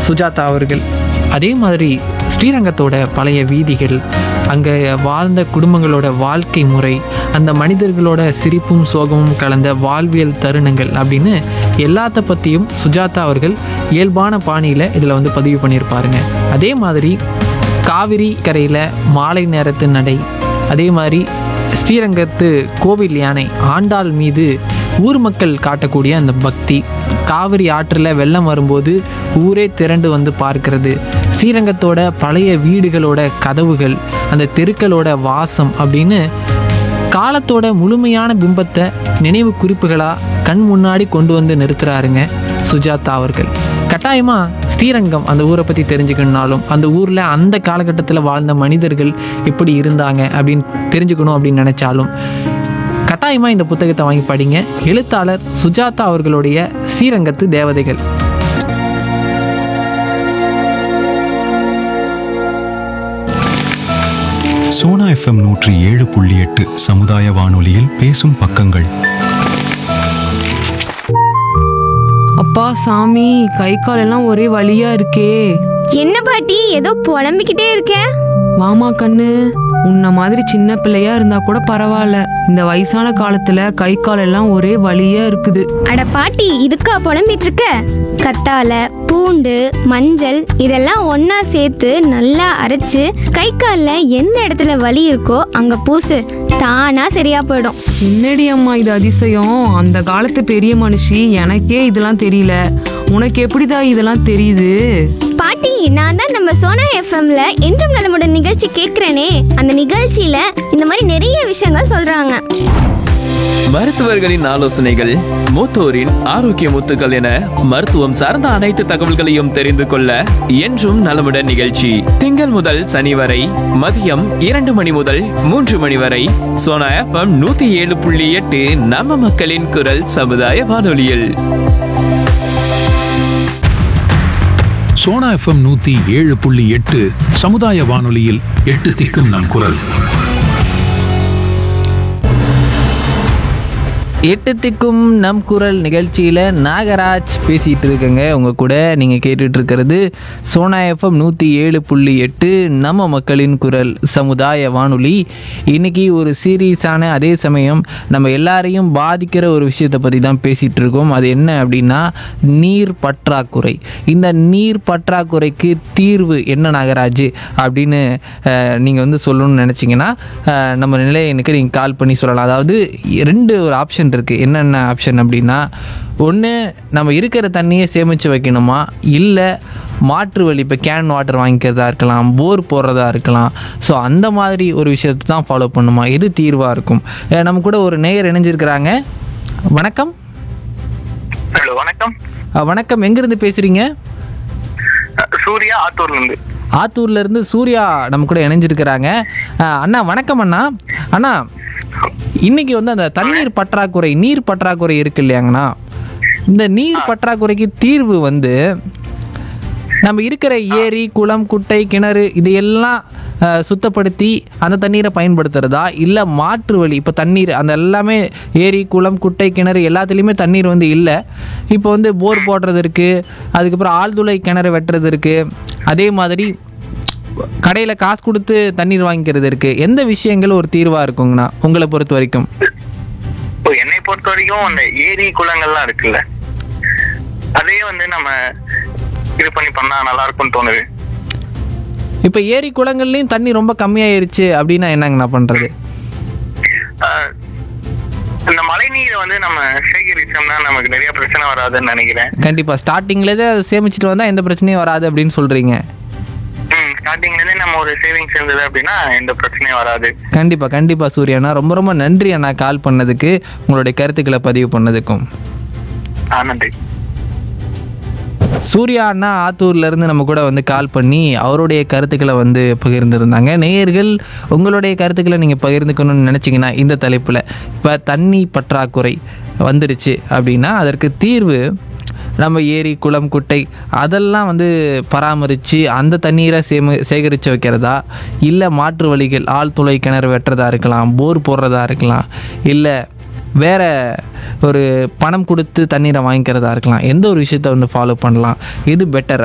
சுஜாதா அவர்கள் அதே மாதிரி ஸ்ரீரங்கத்தோட பழைய வீதிகள் அங்கே வாழ்ந்த குடும்பங்களோட வாழ்க்கை முறை அந்த மனிதர்களோட சிரிப்பும் சோகமும் கலந்த வாழ்வியல் தருணங்கள் அப்படின்னு எல்லாத்த பற்றியும் சுஜாதா அவர்கள் இயல்பான பாணியில் இதில் வந்து பதிவு பண்ணியிருப்பாருங்க அதே மாதிரி காவிரி கரையில் மாலை நேரத்து நடை அதே மாதிரி ஸ்ரீரங்கத்து கோவில் யானை ஆண்டாள் மீது ஊர் மக்கள் காட்டக்கூடிய அந்த பக்தி காவிரி ஆற்றில் வெள்ளம் வரும்போது ஊரே திரண்டு வந்து பார்க்கிறது ஸ்ரீரங்கத்தோட பழைய வீடுகளோட கதவுகள் அந்த தெருக்களோட வாசம் அப்படின்னு காலத்தோட முழுமையான பிம்பத்தை நினைவு குறிப்புகளாக கண் முன்னாடி கொண்டு வந்து நிறுத்துறாருங்க சுஜாதா அவர்கள் கட்டாயமாக ஸ்ரீரங்கம் அந்த ஊரை பற்றி தெரிஞ்சுக்கணுனாலும் அந்த ஊரில் அந்த காலகட்டத்தில் வாழ்ந்த மனிதர்கள் எப்படி இருந்தாங்க அப்படின்னு தெரிஞ்சுக்கணும் அப்படின்னு நினச்சாலும் கட்டாயமாக இந்த புத்தகத்தை வாங்கி படிங்க எழுத்தாளர் சுஜாதா அவர்களுடைய ஸ்ரீரங்கத்து தேவதைகள் சோனா எஃப்எம் நூற்றி ஏழு புள்ளி எட்டு சமுதாய வானொலியில் பேசும் பக்கங்கள் அப்பா சாமி கை கால் எல்லாம் ஒரே வலியா இருக்கே என்ன பாட்டி ஏதோ புலம்பிக்கிட்டே இருக்க வாமா கண்ணு உன்ன மாதிரி சின்ன பிள்ளையா இருந்தா கூட பரவாயில்ல இந்த வயசான காலத்துல கை கால் எல்லாம் ஒரே வலியா இருக்குது அட பாட்டி இதுக்கா புலம்பிட்டு இருக்க கத்தால பூண்டு மஞ்சள் இதெல்லாம் ஒண்ணா சேர்த்து நல்லா அரைச்சு கை கால்ல எந்த இடத்துல வலி இருக்கோ அங்க பூசு தானா சரியா போயிடும் என்னடி அம்மா இது அதிசயம் அந்த காலத்து பெரிய மனுஷி எனக்கே இதெல்லாம் தெரியல உனக்கு எப்படிடா இதெல்லாம் தெரியுது பாட்டி நான் தான் நம்ம சோனா எஃப்எம்ல என்றும் நலமுடன் நிகழ்ச்சி கேட்கிறேனே அந்த நிகழ்ச்சியில இந்த மாதிரி நிறைய விஷயங்கள் சொல்றாங்க மருத்துவர்களின் ஆலோசனைகள் மூத்தோரின் ஆரோக்கிய முத்துக்கள் என மருத்துவம் சார்ந்த அனைத்து தகவல்களையும் தெரிந்து கொள்ள என்றும் நலமுடன் நிகழ்ச்சி திங்கள் முதல் சனி வரை மதியம் இரண்டு மணி முதல் மூன்று மணி வரை சோனா எஃப்எம் நூத்தி ஏழு புள்ளி எட்டு நம்ம மக்களின் குரல் சமுதாய வானொலியில் சோனா எஃப்எம் நூத்தி ஏழு புள்ளி எட்டு சமுதாய வானொலியில் எட்டு திக்கும் நம் குரல் எட்டு திக்கும் நம் குரல் நிகழ்ச்சியில் நாகராஜ் பேசிகிட்டு இருக்கேங்க உங்கள் கூட நீங்கள் கேட்டுட்டு இருக்கிறது சோனா எஃப்எம் நூற்றி ஏழு புள்ளி எட்டு நம்ம மக்களின் குரல் சமுதாய வானொலி இன்னைக்கு ஒரு சீரியஸான அதே சமயம் நம்ம எல்லாரையும் பாதிக்கிற ஒரு விஷயத்தை பற்றி தான் பேசிகிட்டு இருக்கோம் அது என்ன அப்படின்னா நீர் பற்றாக்குறை இந்த நீர் பற்றாக்குறைக்கு தீர்வு என்ன நாகராஜ் அப்படின்னு நீங்கள் வந்து சொல்லணும்னு நினச்சிங்கன்னா அஹ், நம்ம நிலையனுக்கு நீங்கள் கால் பண்ணி சொல்லலாம் அதாவது ரெண்டு ஒரு ஆப்ஷன் இருக்குது என்னென்ன ஆப்ஷன் அப்படின்னா ஒன்று நம்ம இருக்கிற தண்ணியை சேமித்து வைக்கணுமா இல்லை மாற்று வழி இப்போ கேன் வாட்டர் வாங்கிக்கிறதா இருக்கலாம் போர் போடுறதா இருக்கலாம் ஸோ அந்த மாதிரி ஒரு விஷயத்தை தான் ஃபாலோ பண்ணுமா எது தீர்வாக இருக்கும் அஹ், நம்ம கூட ஒரு நேயர் இணைஞ்சிருக்கிறாங்க வணக்கம் ஹலோ வணக்கம் அஹ், வணக்கம் எங்கேருந்து பேசுகிறீங்க அஹ் சூர்யா ஆத்தூர்ல இருந்து ஆத்தூர்ல இருந்து சூர்யா நம்ம கூட இணைஞ்சிருக்கிறாங்க அஹ் அண்ணா வணக்கம் அண்ணா அண்ணா இன்னைக்கு வந்து அந்த தண்ணீர் பற்றாக்குறை நீர் பற்றாக்குறை இருக்கு இல்லையாங்கண்ணா இந்த நீர் பற்றாக்குறைக்கு தீர்வு வந்து நம்ம இருக்கிற ஏரி குளம் குட்டை கிணறு இது எல்லாம் அஹ், சுத்தப்படுத்தி அந்த தண்ணீரை பயன்படுத்துறதா இல்லை மாற்று வழி இப்போ தண்ணீர் அந்த எல்லாமே ஏரி குளம் குட்டை கிணறு எல்லாத்துலேயுமே தண்ணீர் வந்து இல்லை இப்போ வந்து போர் போடுறது இருக்குது அதுக்கப்புறம் ஆழ்துளை கிணறு வெட்டுறது இருக்குது அதே மாதிரி கடையில் காசு கொடுத்து தண்ணீர் வாங்கிக்கிறது இருக்குது எந்த விஷயங்கள் ஒரு தீர்வாக இருக்குங்கண்ணா உங்களை பொறுத்த வரைக்கும் இப்போ என்னை பொறுத்த வரைக்கும் அந்த ஏரி குளங்கள்லாம் இருக்குல்ல அதே வந்து நம்ம இது பண்ணி பண்ணா நல்லா இருக்கும்னு தோணுது இப்போ ஏரி குளங்கள்லேயும் தண்ணி ரொம்ப கம்மியாயிருச்சு அப்படின்னா என்னங்கண்ணா பண்ணுறது அஹ் இந்த மழை நீரை வந்து நம்ம சேகரிச்சோம்னா நமக்கு நிறைய பிரச்சனை வராதுன்னு நினைக்கிறேன் கண்டிப்பாக ஸ்டார்டிங்லேயே அதை சேமிச்சிட்டு வந்தால் எந்த பிரச்சனையும் வராது அப்படின்னு சொல்கிறீங்க ம் ஸ்டார்டிங்ல இருந்தே நம்ம ஒரு சேவிங்ஸ் இருந்தது அப்படின்னா எந்த பிரச்சனையும் வராது கண்டிப்பாக கண்டிப்பாக சூர்யாண்ணா ரொம்ப ரொம்ப நன்றி அண்ணா கால் பண்ணதுக்கு உங்களுடைய கருத்துக்களை பதிவு பண்ணதுக்கும் ஆ நன்றி சூர்யா அண்ணா ஆத்தூர்ல இருந்து நம்ம கூட வந்து கால் பண்ணி அவருடைய கருத்துக்களை வந்து பகிர்ந்திருந்தாங்க நேயர்கள் உங்களுடைய கருத்துக்களை நீங்கள் பகிர்ந்துக்கணும்னு நினச்சிங்கன்னா இந்த தலைப்பில் இப்போ தண்ணி பற்றாக்குறை வந்துருச்சு அப்படின்னா அதற்கு தீர்வு நம்ம ஏரி குளம் குட்டை அதெல்லாம் வந்து பராமரித்து அந்த தண்ணீரை சேம சேகரித்து வைக்கிறதா இல்லை மாற்று வழிகள் ஆழ்துளை கிணறு வெட்டுறதா இருக்கலாம் போர் போடுறதா இருக்கலாம் இல்லை வேற ஒரு பணம் கொடுத்து தண்ணீரை வாங்கிக்கிறதா இருக்கலாம் எந்த ஒரு விஷயத்த வந்து ஃபாலோ பண்ணலாம் எது பெட்டர்